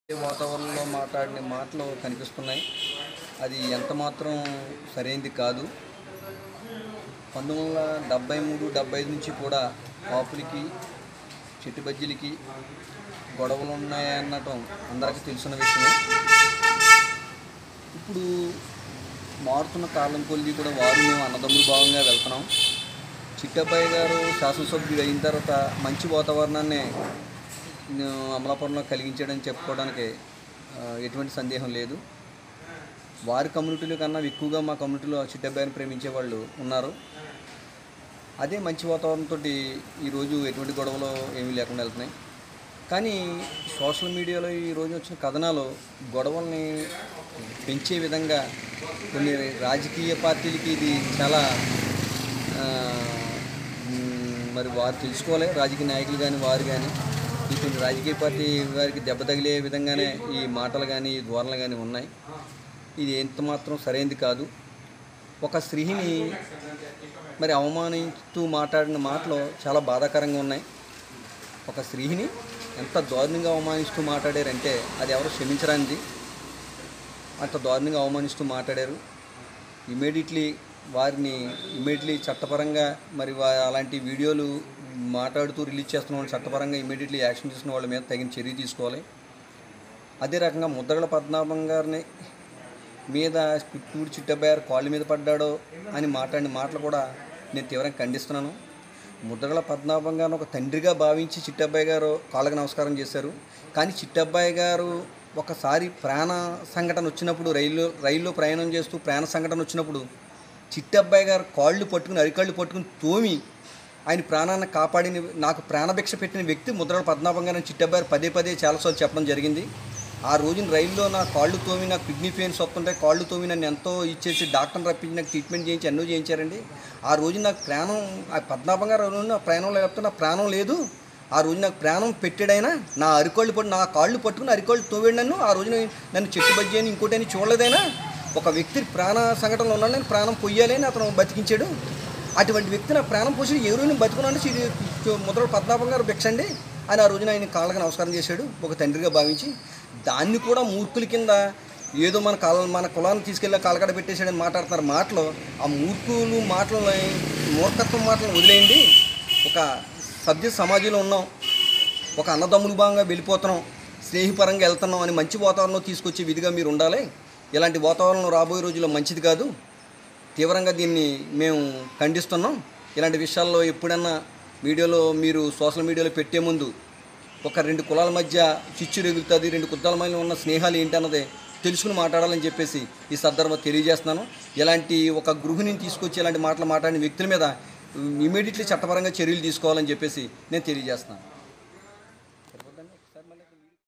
వాతావరణంలో మాట్లాడిన మాటలు కనిపిస్తున్నాయి అది ఎంత మాత్రం సరైనది కాదు పంతొమ్మిది వందల డెబ్బై మూడు డెబ్బై ఐదు నుంచి కూడా కాపులకి చెట్టు బజ్జీలకి గొడవలు ఉన్నాయన్నటం అందరికీ తెలిసిన విషయమే ఇప్పుడు మారుతున్న కాలం కొలిది కూడా వారు మేము అన్నదమ్ముల భావంగా వెళ్తున్నాం చిట్టబ్బాయి గారు శాసనసభ్యుడు అయిన తర్వాత మంచి వాతావరణాన్ని ఆ, అమలాపురంలో కలిగించాడని చెప్పుకోవడానికి ఆ, ఎటువంటి సందేహం లేదు వారి కమ్యూనిటీల కన్నా ఎక్కువగా మా కమ్యూనిటీలో చిట్టబ్బాయిని ప్రేమించే వాళ్ళు ఉన్నారు అదే మంచి వాతావరణంతో ఈరోజు ఎటువంటి గొడవలు ఏమీ లేకుండా వెళ్తున్నాయి కానీ సోషల్ మీడియాలో ఈ రోజు వచ్చిన కథనాలు గొడవల్ని పెంచే విధంగా కొన్ని రాజకీయ పార్టీలకి ఇది చాలా ఆ, మ్, మరి వారు తెలుసుకోవాలి రాజకీయ నాయకులు కానీ వారు కానీ ఈ కొన్ని రాజకీయ పార్టీ వారికి దెబ్బ తగిలే విధంగానే ఈ మాటలు కానీ ఈ ధోరణలు కానీ ఉన్నాయి ఇది ఎంత మాత్రం సరైనది కాదు ఒక స్త్రీని మరి అవమానిస్తూ మాట్లాడిన మాటలు చాలా బాధాకరంగా ఉన్నాయి ఒక స్త్రీని ఎంత దారుణంగా అవమానిస్తూ మాట్లాడారంటే అది ఎవరు క్షమించరానిది అంత దారుణంగా అవమానిస్తూ మాట్లాడారు ఇమీడియట్లీ వారిని ఇమీడియట్లీ చట్టపరంగా మరి వా- అలాంటి వీడియోలు మాట్లాడుతూ రిలీజ్ చేస్తున్న వాళ్ళు చట్టపరంగా ఇమీడియట్లీ యాక్షన్ తీసుకున్న వాళ్ళ మీద తగిన చర్య తీసుకోవాలి అదే రకంగా ముద్రగడ పద్మనాభం గారిని మీద పుట్టూరు చిట్టబ్బాయారు కాళ్ళ మీద పడ్డాడో అని మాట్లాడిన మాటలు కూడా నేను తీవ్రంగా ఖండిస్తున్నాను ముద్రగల పద్మనాభం గారిని ఒక తండ్రిగా భావించి చిట్టబ్బాయి గారు కాళ్ళకి నమస్కారం చేశారు కానీ చిట్టబ్బాయి గారు ఒకసారి ప్రాణ సంఘటన వచ్చినప్పుడు రైలు రైల్లో ప్రయాణం చేస్తూ ప్రాణ సంఘటన వచ్చినప్పుడు చిట్టబ్బాయి గారు కాళ్ళు పట్టుకుని అరికాళ్ళు పట్టుకుని తోమి ఆయన ప్రాణాన్ని కాపాడిన నాకు ప్రాణభిక్ష పెట్టిన వ్యక్తి ముద్రగల పద్మనాభం గారిని చిట్టబ్బాయి గారు పదే పదే చాలాసార్లు చెప్పడం జరిగింది ఆ రోజున రైల్లో నా కాళ్ళు తోమి నాకు కిడ్నీ పెయిన్స్ వస్తుంటే కాళ్ళు తోమి నన్ను ఎంతో ఇచ్చేసి డాక్టర్ని రప్పించి నాకు ట్రీట్మెంట్ చేయించి ఎన్నో చేయించారండి ఆ రోజు నాకు ప్రాణం ఆ పద్మనాభం గారు ఆ రోజు నా ప్రాణం లేకపోతే నా ప్రాణం లేదు ఆ రోజు నాకు ప్రాణం పెట్టాడైనా నా అరికాళ్ళు పట్టు నా కాళ్ళు పట్టుకుని అరికాళ్ళు తోవాడు నన్ను ఆ రోజు నేను- నన్ను చెట్టు బజ్జి అని ఇంకోటి అని చూడలేదైనా ఒక వ్యక్తి ప్రాణ సంఘటనలో ఉన్నాడు నేను ప్రాణం పొయ్యాలి అని అతను బతికించాడు అటువంటి వ్యక్తి నా ప్రాణం పోసి ఎవరు నేను బతుకున్నాను ముద్ర పద్మనాభం గారు భిక్షండి అని ఆ రోజున ఆయన కాళ్ళకి నమస్కారం చేశాడు ఒక తండ్రిగా భావించి దాన్ని కూడా మూర్ఖుల కింద ఏదో మన కాళ్ళ మన కులాన్ని తీసుకెళ్ళి కాలకడ పెట్టేశాడని మాట్లాడుతున్నారు మాటలు ఆ మూర్ఖులు మాటలు మూర్ఖత్వం మాటలను వదిలేయండి ఒక సభ్య సమాజంలో ఉన్నాం ఒక అన్నదమ్ముల భాగంగా వెళ్ళిపోతున్నాం స్నేహిపరంగా వెళ్తున్నాం అని మంచి వాతావరణం తీసుకొచ్చే విధిగా మీరు ఉండాలి ఇలాంటి వాతావరణం రాబోయే రోజుల్లో మంచిది కాదు తీవ్రంగా దీన్ని మేము ఖండిస్తున్నాం ఇలాంటి విషయాల్లో ఎప్పుడన్నా వీడియోలో మీరు సోషల్ మీడియాలో పెట్టే ముందు ఒక రెండు కులాల మధ్య చిచ్చు రెగులుతుంది రెండు కులాల మధ్య ఉన్న స్నేహాలు ఏంటన్నదే తెలుసుకుని మాట్లాడాలని చెప్పేసి ఈ సందర్భంగా తెలియజేస్తున్నాను ఇలాంటి ఒక గృహిణిని తీసుకొచ్చి ఇలాంటి మాటలు మాట్లాడిన వ్యక్తుల మీద ఇమీడియట్లీ చట్టపరంగా చర్యలు తీసుకోవాలని చెప్పేసి నేను తెలియజేస్తున్నాను